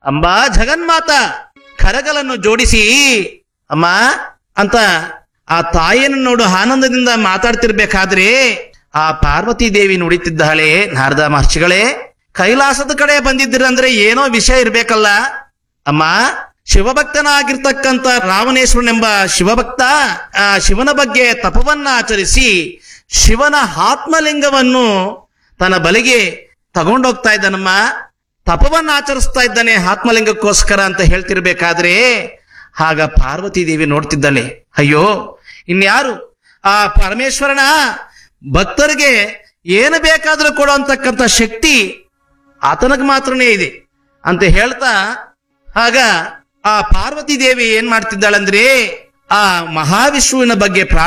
ಅಂಬಾ ಜಗನ್ಮಾತ ಕರಗಲನ್ನು ಜೋಡಿಸಿ ಅಮ್ಮ ಅಂತ ಆ ತಾಯಿಯನ್ನು ನೋಡು ಆನಂದದಿಂದ ಮಾತಾಡ್ತಿರ್ಬೇಕಾದ್ರೆ ಆ ಪಾರ್ವತಿ ದೇವಿ ನುಡಿತಿದ್ದಾಳೆ ನಾರದ ಮಹರ್ಷಿಗಳೇ ಕೈಲಾಸದ ಕಡೆ ಬಂದಿದ್ದೀರಂದ್ರೆ ಏನೋ ವಿಷಯ ಇರ್ಬೇಕಲ್ಲ ಅಮ್ಮ ಶಿವಭಕ್ತನಾಗಿರ್ತಕ್ಕಂಥ ರಾವಣೇಶ್ವರನೆಂಬ ಶಿವಭಕ್ತ ಆ ಶಿವನ ಬಗ್ಗೆ ತಪವನ್ನ ಆಚರಿಸಿ ಶಿವನ ಆತ್ಮಲಿಂಗವನ್ನು ತನ್ನ ಬಲಿಗೆ ತಗೊಂಡೋಗ್ತಾ ಇದ್ದಾನಮ್ಮ ತಪವನ್ನ ಆಚರಿಸ್ತಾ ಇದ್ದಾನೆ ಆತ್ಮಲಿಂಗಕ್ಕೋಸ್ಕರ ಅಂತ ಹೇಳ್ತಿರ್ಬೇಕಾದ್ರೆ ಆಗ ಪಾರ್ವತಿ ದೇವಿ ನೋಡ್ತಿದ್ದಾಳೆ ಅಯ್ಯೋ ಇನ್ಯಾರು ಆ ಪರಮೇಶ್ವರನ ಭಕ್ತರಿಗೆ ಏನು ಬೇಕಾದರೂ ಕೊಡುವಂತಕ್ಕಂಥ ಶಕ್ತಿ ಆತನಿಗೆ ಮಾತ್ರನೇ ಇದೆ ಅಂತ ಹೇಳ್ತಾ ಆಗ ಆ ಪಾರ್ವತಿ ದೇವಿ ಏನ್ ಮಾಡ್ತಿದ್ದಾಳಂದ್ರೆ ಆ ಮಹಾವಿಷ್ಣುವಿನ ಬಗ್ಗೆ ಪ್ರಾರ್ಥನೆ